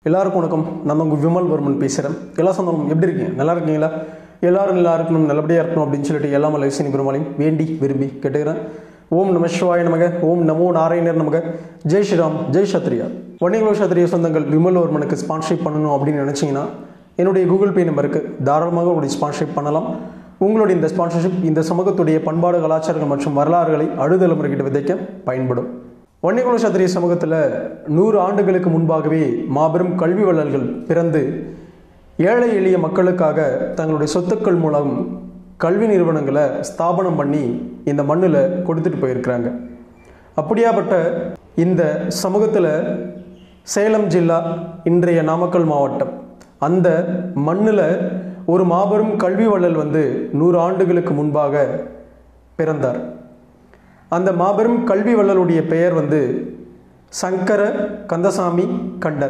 எல்லாருக்கும் வணக்கம் நான் உங்கள் விமல் வர்மன் பேசுகிறேன் எல்லா சொந்தம் எப்படி இருக்கீங்க நல்லா இருக்கீங்களா எல்லாரும் நல்லா இருக்கணும் நல்லபடியாக இருக்கணும் அப்படின்னு சொல்லிட்டு எல்லா மலேசினி பெருமாளையும் வேண்டி விரும்பி கேட்டுக்கிறேன் ஓம் நம சிவாய நமக ஓம் நமோ நாராயணர் நமக ஜெய் ஸ்ரீராம் ஜெய் சத்ரியா வணிகளோ சத்ரிய சொந்தங்கள் விமல் வர்மனுக்கு ஸ்பான்ஷிப் பண்ணணும் அப்படின்னு நினச்சிங்கன்னா என்னுடைய கூகுள் பே நம்பருக்கு தாராளமாக உங்களுடைய ஸ்பான்ஷிப் பண்ணலாம் உங்களுடைய இந்த ஸ்பான்சர்ஷிப் இந்த சமூகத்துடைய பண்பாடு கலாச்சாரங்கள் மற்றும் வரலாறுகளை அடுதலைமுறைகிட்ட விதைக்க பயன்படும் வன்னியகுல சத்திரிய சமூகத்தில் நூறு ஆண்டுகளுக்கு முன்பாகவே மாபெரும் கல்வி வள்ளல்கள் பிறந்து ஏழை எளிய மக்களுக்காக தங்களுடைய சொத்துக்கள் மூலம் கல்வி நிறுவனங்களை ஸ்தாபனம் பண்ணி இந்த மண்ணில் கொடுத்துட்டு போயிருக்கிறாங்க அப்படியாப்பட்ட இந்த சமூகத்தில் சேலம் ஜில்லா இன்றைய நாமக்கல் மாவட்டம் அந்த மண்ணில் ஒரு மாபெரும் கல்வி வள்ளல் வந்து நூறு ஆண்டுகளுக்கு முன்பாக பிறந்தார் அந்த மாபெரும் கல்வி வள்ளலுடைய பெயர் வந்து சங்கர கந்தசாமி கண்டர்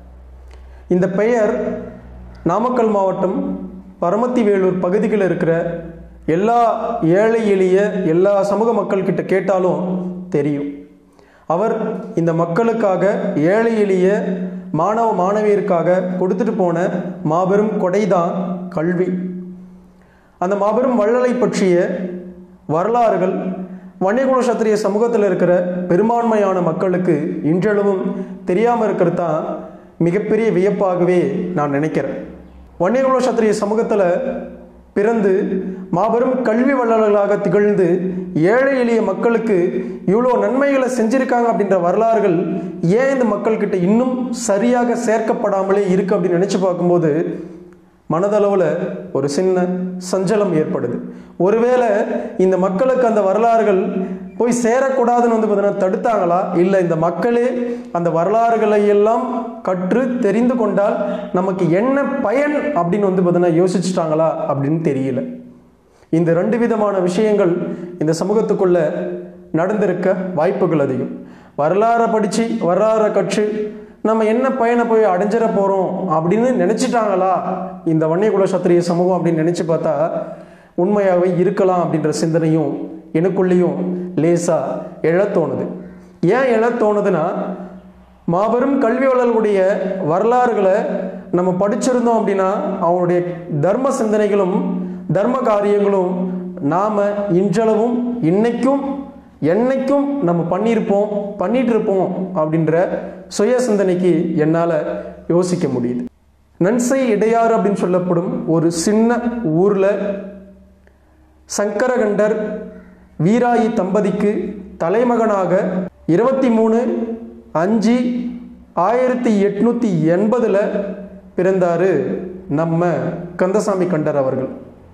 இந்த பெயர் நாமக்கல் மாவட்டம் பரமத்தி வேலூர் பகுதிகளில் இருக்கிற எல்லா ஏழை எளிய எல்லா சமூக மக்கள்கிட்ட கேட்டாலும் தெரியும் அவர் இந்த மக்களுக்காக ஏழை எளிய மாணவ மாணவியருக்காக கொடுத்துட்டு போன மாபெரும் கொடைதான் கல்வி அந்த மாபெரும் வள்ளலை பற்றிய வரலாறுகள் வன்னியகுல சத்திரிய சமூகத்தில் இருக்கிற பெரும்பான்மையான மக்களுக்கு இன்றளவும் தெரியாமல் இருக்கிறது தான் மிகப்பெரிய வியப்பாகவே நான் நினைக்கிறேன் வன்னியகுல சத்திரிய சமூகத்தில் பிறந்து மாபெரும் கல்வி வள்ளல்களாக திகழ்ந்து ஏழை எளிய மக்களுக்கு இவ்வளோ நன்மைகளை செஞ்சிருக்காங்க அப்படின்ற வரலாறுகள் ஏன் இந்த மக்கள்கிட்ட இன்னும் சரியாக சேர்க்கப்படாமலே இருக்கு அப்படின்னு நினச்சி பார்க்கும்போது மனதளவில் ஒரு சின்ன சஞ்சலம் ஏற்படுது ஒருவேளை இந்த மக்களுக்கு அந்த வரலாறுகள் போய் சேரக்கூடாதுன்னு வந்து பார்த்தீங்கன்னா தடுத்தாங்களா இல்லை இந்த மக்களே அந்த வரலாறுகளை எல்லாம் கற்று தெரிந்து கொண்டால் நமக்கு என்ன பயன் அப்படின்னு வந்து பார்த்தீங்கன்னா யோசிச்சுட்டாங்களா அப்படின்னு தெரியல இந்த ரெண்டு விதமான விஷயங்கள் இந்த சமூகத்துக்குள்ள நடந்திருக்க வாய்ப்புகள் அதிகம் வரலாறை படித்து வரலாறை கற்று நம்ம என்ன பயனை போய் அடைஞ்சிட போகிறோம் அப்படின்னு நினச்சிட்டாங்களா இந்த வன்னியகுல சத்திரிய சமூகம் அப்படின்னு நினச்சி பார்த்தா உண்மையாகவே இருக்கலாம் அப்படின்ற சிந்தனையும் எனக்குள்ளேயும் லேசாக எழத் தோணுது ஏன் எழத் தோணுதுன்னா மாபெரும் கல்வியாளர்களுடைய வரலாறுகளை நம்ம படிச்சிருந்தோம் அப்படின்னா அவனுடைய தர்ம சிந்தனைகளும் தர்ம காரியங்களும் நாம் இன்றளவும் இன்னைக்கும் என்னைக்கும் நம்ம பண்ணியிருப்போம் பண்ணிட்டு இருப்போம் அப்படின்ற சுய சிந்தனைக்கு என்னால் யோசிக்க முடியுது நன்சை இடையாறு அப்படின்னு சொல்லப்படும் ஒரு சின்ன ஊரில் சங்கரகண்டர் வீராயி தம்பதிக்கு தலைமகனாக இருபத்தி மூணு அஞ்சு ஆயிரத்தி எட்நூற்றி எண்பதில் பிறந்தார் நம்ம கந்தசாமி கண்டர் அவர்கள்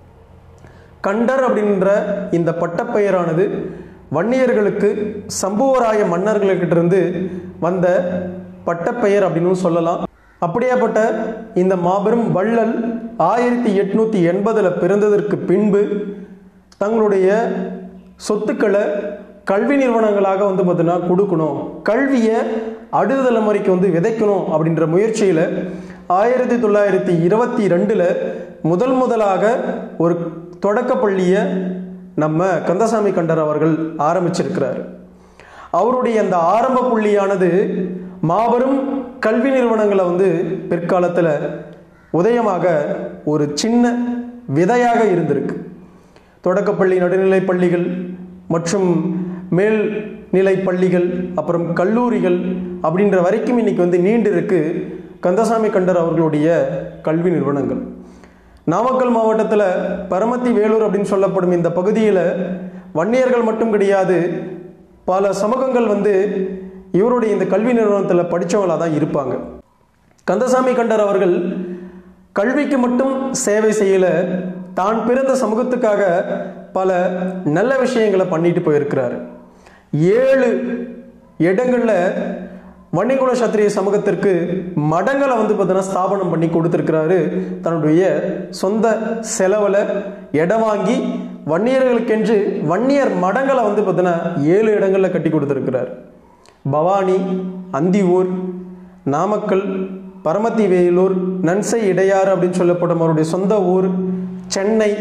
கண்டர் அப்படின்ற இந்த பட்டப்பெயரானது வன்னியர்களுக்கு சம்புவராய மன்னர்களிடத்திலிருந்து வந்த பட்டப்பெயர் அப்படின்னு சொல்லலாம் அப்படியாப்பட்ட இந்த மாபெரும் வள்ளல் ஆயிரத்தி எட்நூற்றி எண்பதில் பிறந்ததற்கு பின்பு தங்களுடைய சொத்துக்களை கல்வி நிறுவனங்களாக வந்து பார்த்தீங்கன்னா கொடுக்கணும் கல்வியை அடுத்த தலைமுறைக்கு வந்து விதைக்கணும் அப்படின்ற முயற்சியில் ஆயிரத்தி தொள்ளாயிரத்தி இருபத்தி ரெண்டில் முதல் முதலாக ஒரு தொடக்க பள்ளியை நம்ம கந்தசாமி கண்டர் அவர்கள் ஆரம்பிச்சிருக்கிறார் அவருடைய அந்த ஆரம்ப புள்ளியானது மாபெரும் கல்வி நிறுவனங்களை வந்து பிற்காலத்தில் உதயமாக ஒரு சின்ன விதையாக இருந்திருக்கு தொடக்கப்பள்ளி நடுநிலை பள்ளிகள் மற்றும் மேல் நிலை பள்ளிகள் அப்புறம் கல்லூரிகள் அப்படின்ற வரைக்கும் இன்னைக்கு வந்து நீண்டு இருக்கு கந்தசாமி கண்டர் அவர்களுடைய கல்வி நிறுவனங்கள் நாமக்கல் மாவட்டத்தில் பரமத்தி வேலூர் அப்படின்னு சொல்லப்படும் இந்த பகுதியில் வன்னியர்கள் மட்டும் கிடையாது பல சமூகங்கள் வந்து இவருடைய இந்த கல்வி நிறுவனத்தில் படித்தவங்களாக தான் இருப்பாங்க கந்தசாமி கண்டர் அவர்கள் கல்விக்கு மட்டும் சேவை செய்யலை தான் பிறந்த சமூகத்துக்காக பல நல்ல விஷயங்களை பண்ணிட்டு போயிருக்கிறார் ஏழு இடங்களில் வன்னிகுல சத்திரிய சமூகத்திற்கு மடங்களை வந்து பார்த்தீங்கன்னா ஸ்தாபனம் பண்ணி கொடுத்துருக்கிறாரு தன்னுடைய சொந்த செலவில் இடம் வாங்கி வன்னியர்களுக்கென்று வன்னியர் மடங்களை வந்து பார்த்தீங்கன்னா ஏழு இடங்களில் கட்டி கொடுத்துருக்கிறார் பவானி அந்தியூர் நாமக்கல் பரமத்தி வேலூர் நன்சை இடையாறு அப்படின்னு சொல்லப்படும் அவருடைய சொந்த ஊர் சென்னை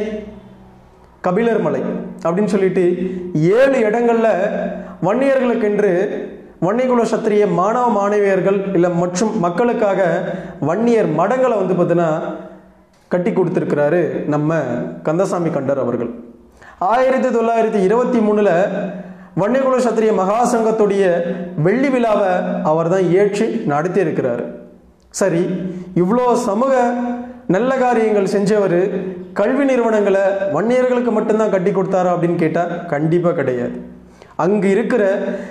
கபிலர் மலை அப்படின்னு சொல்லிட்டு ஏழு இடங்களில் வன்னியர்களுக்கென்று வன்னியகுல சத்திரிய மாணவ மாணவியர்கள் இல்லை மற்றும் மக்களுக்காக வன்னியர் மடங்களை வந்து பார்த்தீங்கன்னா கட்டி கொடுத்துருக்கிறாரு நம்ம கந்தசாமி கண்டர் அவர்கள் ஆயிரத்தி தொள்ளாயிரத்தி இருபத்தி மூணில் வன்னியகுல சத்திரிய மகா சங்கத்துடைய வெள்ளி விழாவை அவர் தான் ஏற்றி நடத்தி இருக்கிறாரு சரி இவ்வளோ சமூக நல்ல காரியங்கள் செஞ்சவர் கல்வி நிறுவனங்களை வன்னியர்களுக்கு மட்டும்தான் கட்டி கொடுத்தாரா அப்படின்னு கேட்டால் கண்டிப்பாக கிடையாது அங்கு இருக்கிற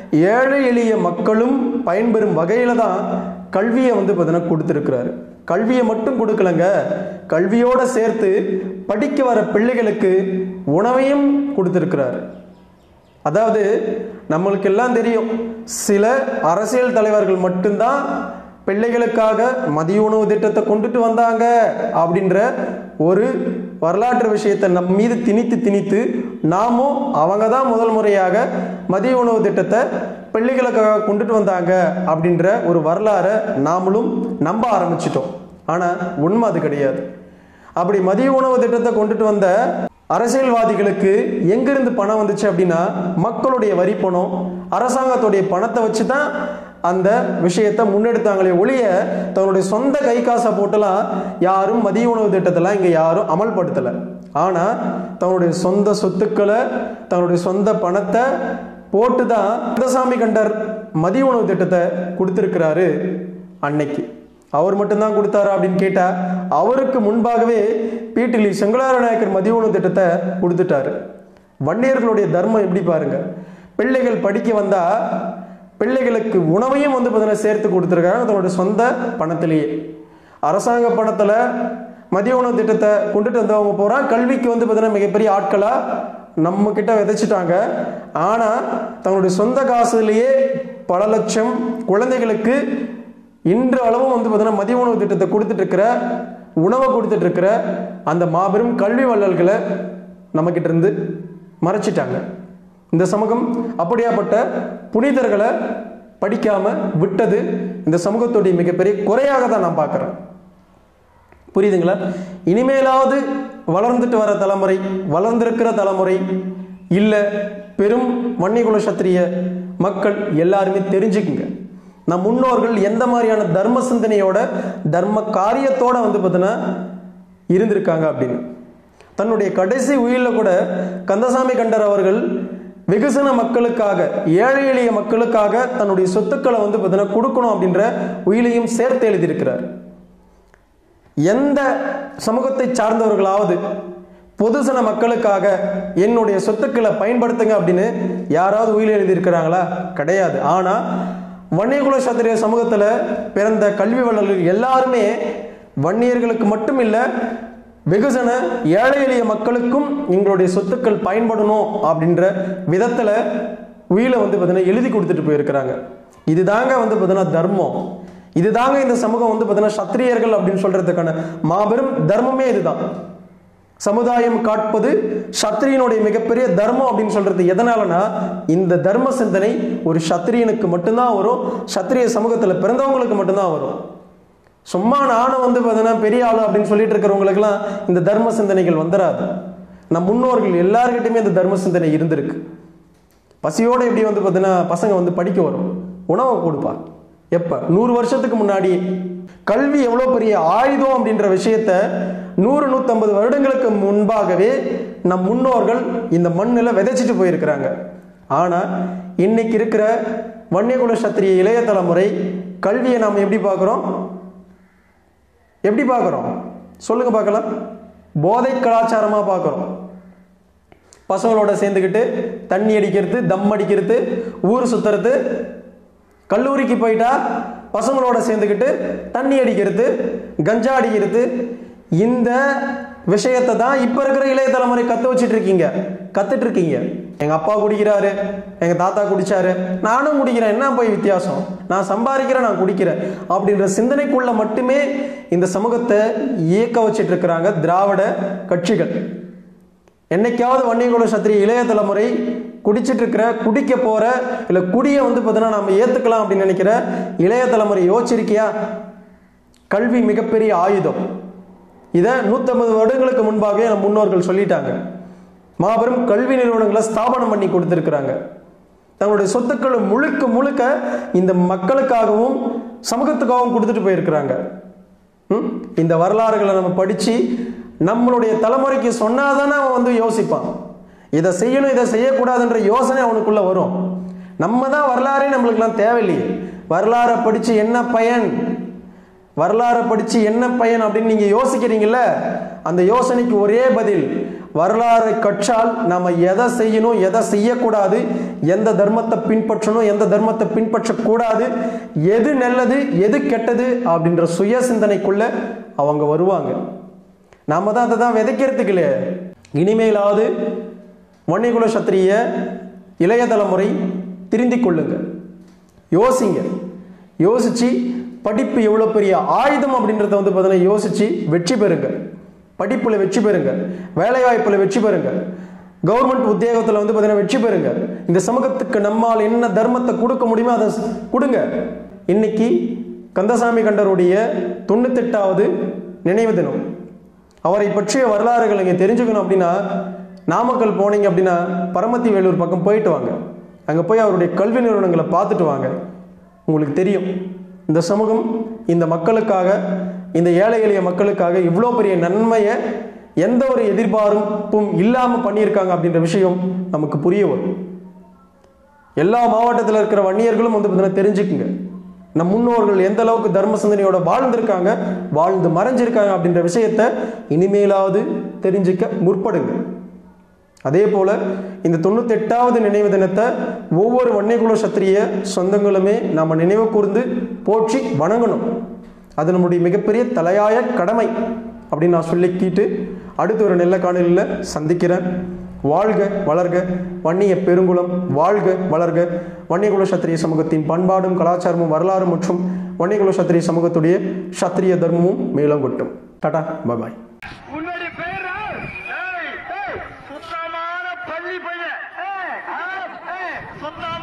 ஏழை எளிய மக்களும் பயன்பெறும் வகையில் தான் கல்வியை வந்து பார்த்தீங்கன்னா கொடுத்துருக்கிறாரு கல்வியை மட்டும் கொடுக்கலங்க கல்வியோட சேர்த்து படிக்க வர பிள்ளைகளுக்கு உணவையும் கொடுத்துருக்கிறாரு அதாவது நம்மளுக்கு எல்லாம் தெரியும் சில அரசியல் தலைவர்கள் மட்டும்தான் பிள்ளைகளுக்காக மதிய உணவு திட்டத்தை கொண்டுட்டு வந்தாங்க அப்படின்ற ஒரு வரலாற்று விஷயத்தை நம் மீது திணித்து திணித்து நாமும் அவங்க தான் முதல் முறையாக மதிய உணவு திட்டத்தை பிள்ளைகளுக்காக கொண்டுட்டு வந்தாங்க அப்படின்ற ஒரு வரலாறை நாமளும் நம்ப ஆரம்பிச்சிட்டோம் ஆனால் உண்மை அது கிடையாது அப்படி மதிய உணவு திட்டத்தை கொண்டுட்டு வந்த அரசியல்வாதிகளுக்கு எங்கிருந்து பணம் வந்துச்சு அப்படின்னா மக்களுடைய வரி பணம் அரசாங்கத்துடைய பணத்தை வச்சு தான் அந்த விஷயத்தை முன்னெடுத்தாங்களே ஒழிய தன்னுடைய சொந்த கை காசை போட்டுலாம் யாரும் மதிய உணவு திட்டத்தெல்லாம் இங்கே யாரும் அமல்படுத்தலை ஆனால் தன்னுடைய சொந்த சொத்துக்களை தன்னுடைய சொந்த பணத்தை போட்டு தான் கந்தசாமி கண்டர் மதிய உணவு திட்டத்தை கொடுத்துருக்கிறாரு அன்னைக்கு அவர் மட்டும்தான் கொடுத்தாரா அப்படின்னு கேட்டால் அவருக்கு முன்பாகவே பீட்டிலி செங்கலார நாயக்கர் மதிய உணவு திட்டத்தை கொடுத்துட்டாரு வன்னியர்களுடைய தர்மம் எப்படி பாருங்க பிள்ளைகள் படிக்க வந்தா பிள்ளைகளுக்கு உணவையும் வந்து பார்த்தீங்கன்னா சேர்த்து கொடுத்துருக்காங்க தன்னுடைய சொந்த பணத்திலேயே அரசாங்க பணத்தில் மதிய உணவு திட்டத்தை கொண்டுட்டு வந்தவங்க போகிறான் கல்விக்கு வந்து பார்த்தீங்கன்னா மிகப்பெரிய ஆட்களாக நம்ம கிட்ட விதைச்சிட்டாங்க ஆனால் தன்னுடைய சொந்த காசுலேயே பல லட்சம் குழந்தைகளுக்கு இன்று அளவும் வந்து பார்த்தீங்கன்னா மதிய உணவு திட்டத்தை கொடுத்துட்டு இருக்கிற உணவை கொடுத்துட்டு இருக்கிற அந்த மாபெரும் கல்வி வள்ளல்களை நம்மக்கிட்ட இருந்து மறைச்சிட்டாங்க இந்த சமூகம் அப்படியாப்பட்ட புனிதர்களை படிக்காம விட்டது இந்த சமூகத்துடைய மிகப்பெரிய குறையாக தான் நான் பார்க்குறேன் புரியுதுங்களா இனிமேலாவது வளர்ந்துட்டு வர தலைமுறை வளர்ந்திருக்கிற தலைமுறை இல்லை பெரும் வன்னிகுல சத்திரிய மக்கள் எல்லாருமே தெரிஞ்சுக்குங்க நம் முன்னோர்கள் எந்த மாதிரியான தர்ம சிந்தனையோட தர்ம காரியத்தோட வந்து பார்த்தீங்கன்னா இருந்திருக்காங்க அப்படின்னு தன்னுடைய கடைசி உயிரில் கூட கந்தசாமி கண்டர் அவர்கள் வெகுசன மக்களுக்காக ஏழை எளிய மக்களுக்காக தன்னுடைய சொத்துக்களை வந்து பார்த்தீங்கன்னா கொடுக்கணும் அப்படின்ற உயிலையும் சேர்த்து எழுதியிருக்கிறார் எந்த சமூகத்தை சார்ந்தவர்களாவது பொதுசன மக்களுக்காக என்னுடைய சொத்துக்களை பயன்படுத்துங்க அப்படின்னு யாராவது உயிர் எழுதியிருக்கிறாங்களா கிடையாது ஆனால் வன்னியகுல சத்திரிய சமூகத்தில் பிறந்த கல்வி வள்ளல்கள் எல்லாருமே வன்னியர்களுக்கு மட்டும் இல்லை வெகுஜன ஏழை எளிய மக்களுக்கும் எங்களுடைய சொத்துக்கள் பயன்படணும் அப்படின்ற விதத்தில் உயிரை வந்து பார்த்தீங்கன்னா எழுதி கொடுத்துட்டு போயிருக்கிறாங்க இதுதாங்க வந்து பார்த்தீங்கன்னா தர்மம் இதுதாங்க இந்த சமூகம் வந்து பார்த்தீங்கன்னா சத்திரியர்கள் அப்படின்னு சொல்றதுக்கான மாபெரும் தர்மமே இதுதான் சமுதாயம் காட்பது சத்திரியனுடைய மிகப்பெரிய தர்மம் அப்படின்னு சொல்றது எதனாலனா இந்த தர்ம சிந்தனை ஒரு சத்திரியனுக்கு மட்டும்தான் வரும் சத்திரிய சமூகத்தில் பிறந்தவங்களுக்கு மட்டும்தான் வரும் சும்மா நானும் வந்து பார்த்தீங்கன்னா பெரிய ஆளு அப்படின்னு சொல்லிட்டு இருக்கிறவங்களுக்கெல்லாம் இந்த தர்ம சிந்தனைகள் வந்துடாது நம் முன்னோர்கள் எல்லார்கிட்டையுமே இந்த தர்ம சிந்தனை இருந்திருக்கு பசியோட எப்படி வந்து பார்த்தீங்கன்னா பசங்க வந்து படிக்க வரும் உணவை கொடுப்பா எப்போ நூறு வருஷத்துக்கு முன்னாடி கல்வி எவ்வளோ பெரிய ஆயுதம் அப்படின்ற விஷயத்த நூறு நூற்றம்பது வருடங்களுக்கு முன்பாகவே நம் முன்னோர்கள் இந்த மண்ணில் விதைச்சிட்டு போயிருக்கிறாங்க ஆனால் இன்னைக்கு இருக்கிற வன்னியகுல சத்திரிய இளைய தலைமுறை கல்வியை நாம் எப்படி பார்க்குறோம் எப்படி பார்க்குறோம் சொல்லுங்க பார்க்கலாம் போதை கலாச்சாரமாக பார்க்குறோம் பசங்களோட சேர்ந்துக்கிட்டு தண்ணி அடிக்கிறது தம் அடிக்கிறது ஊர் சுத்துறது கல்லூரிக்கு போயிட்டா பசங்களோட சேர்ந்துக்கிட்டு தண்ணி அடிக்கிறது கஞ்சா அடிக்கிறது இந்த விஷயத்தை தான் இப்போ இருக்கிற இளைய தலைமுறை கற்று வச்சுட்டு இருக்கீங்க கத்துட்டு இருக்கீங்க எங்க அப்பா குடிக்கிறாரு எங்க தாத்தா குடிச்சாரு நானும் குடிக்கிறேன் என்ன போய் வித்தியாசம் நான் சம்பாதிக்கிறேன் நான் குடிக்கிறேன் அப்படின்ற சிந்தனைக்குள்ள மட்டுமே இந்த சமூகத்தை இயக்க வச்சிட்டு இருக்கிறாங்க திராவிட கட்சிகள் என்னைக்காவது வன்னியகுல சத்திரிய இளைய தலைமுறை குடிச்சிட்டு இருக்கிற குடிக்க போற இல்லை குடியை வந்து பார்த்தீங்கன்னா நம்ம ஏத்துக்கலாம் அப்படின்னு நினைக்கிற இளைய தலைமுறை யோசிச்சிருக்கியா கல்வி மிகப்பெரிய ஆயுதம் இதை நூற்றம்பது வருடங்களுக்கு முன்பாகவே நம்ம முன்னோர்கள் சொல்லிட்டாங்க மாபெரும் கல்வி நிறுவனங்களை ஸ்தாபனம் பண்ணி கொடுத்துருக்குறாங்க தங்களுடைய சொத்துக்களை முழுக்க முழுக்க இந்த மக்களுக்காகவும் சமூகத்துக்காகவும் கொடுத்துட்டு போயிருக்கிறாங்க ம்? இந்த வரலாறுகளை நம்ம படித்து நம்மளுடைய தலைமுறைக்கு சொன்னாதானே அவன் வந்து யோசிப்பான் இதை செய்யணும் இதை செய்யக்கூடாதுன்ற யோசனை அவனுக்குள்ள வரும் நம்ம தான் வரலாறே நம்மளுக்கெல்லாம் தேவையில்லையே வரலாறை படித்து என்ன பயன் வரலாறை படித்து என்ன பயன் அப்படின்னு நீங்கள் யோசிக்கிறீங்கல்ல அந்த யோசனைக்கு ஒரே பதில் வரலாறை கற்றால் நம்ம எதை செய்யணும் எதை செய்யக்கூடாது எந்த தர்மத்தை பின்பற்றணும் எந்த தர்மத்தை பின்பற்றக்கூடாது எது நல்லது எது கெட்டது அப்படின்ற சுய சிந்தனைக்குள்ள அவங்க வருவாங்க நாம தான் அதை தான் விதைக்கிறதுக்கு இல்லையே இனிமேலாவது வன்னிகுல சத்திரிய இளைய தலைமுறை திருந்திக் கொள்ளுங்க யோசிங்க யோசிச்சு படிப்பு எவ்வளோ பெரிய ஆயுதம் அப்படின்றத வந்து பார்த்தீங்கன்னா யோசிச்சு வெற்றி பெறுங்க படிப்பில் வெற்றி பெறுங்க வேலைவாய்ப்பில் வெற்றி பெறுங்க கவர்மெண்ட் உத்தியோகத்தில் வந்து பார்த்தீங்கன்னா வெற்றி பெறுங்க இந்த சமூகத்துக்கு நம்மால் என்ன தர்மத்தை கொடுக்க முடியுமோ அதை ஸ்- கொடுங்க இன்னைக்கு கந்தசாமி கண்டருடைய தொண்ணூத்தெட்டாவது நினைவு தினம் அவரை பற்றிய வரலாறுகள் நீங்கள் தெரிஞ்சுக்கணும் அப்படின்னா நாமக்கல் போனீங்க அப்படின்னா பரமத்தி வேலூர் பக்கம் போயிட்டு வாங்க அங்கே போய் அவருடைய கல்வி நிறுவனங்களை பார்த்துட்டு வாங்க உங்களுக்கு தெரியும் இந்த சமூகம் இந்த மக்களுக்காக இந்த ஏழை எளிய மக்களுக்காக இவ்வளோ பெரிய நன்மையை எந்த ஒரு எதிர்பார்ப்பும் இல்லாமல் பண்ணியிருக்காங்க அப்படின்ற விஷயம் நமக்கு புரிய வரும் எல்லா மாவட்டத்தில் இருக்கிற வன்னியர்களும் வந்து பார்த்தீங்கன்னா தெரிஞ்சுக்குங்க நம் முன்னோர்கள் எந்த அளவுக்கு தர்ம சிந்தனையோட வாழ்ந்திருக்காங்க வாழ்ந்து மறைஞ்சிருக்காங்க அப்படின்ற விஷயத்த இனிமேலாவது தெரிஞ்சுக்க முற்படுங்க அதே போல இந்த தொண்ணூத்தெட்டாவது நினைவு தினத்தை ஒவ்வொரு வன்னியகுல சத்திரிய சொந்தங்களுமே நாம நினைவு கூர்ந்து போற்றி வணங்கணும் அது நம்முடைய மிகப்பெரிய தலையாய கடமை அப்படின்னு நான் சொல்லிக்கிட்டு அடுத்து ஒரு நல்ல காணொலியில் சந்திக்கிறேன் வாழ்க வளர்க வன்னிய பெருங்குளம் வாழ்க வளர்க வன்னியகுல சத்திரிய சமூகத்தின் பண்பாடும் கலாச்சாரமும் வரலாறு மற்றும் வன்னியகுல சத்திரிய சமூகத்துடைய சத்திரிய தர்மமும் மேலும் கொட்டும் டாடா பாய் உன்னுடைய பேரா ஏய், ஏய், சுத்தமான பள்ளி பையன் ஏய், ஆ, ஏய், சுத்தமான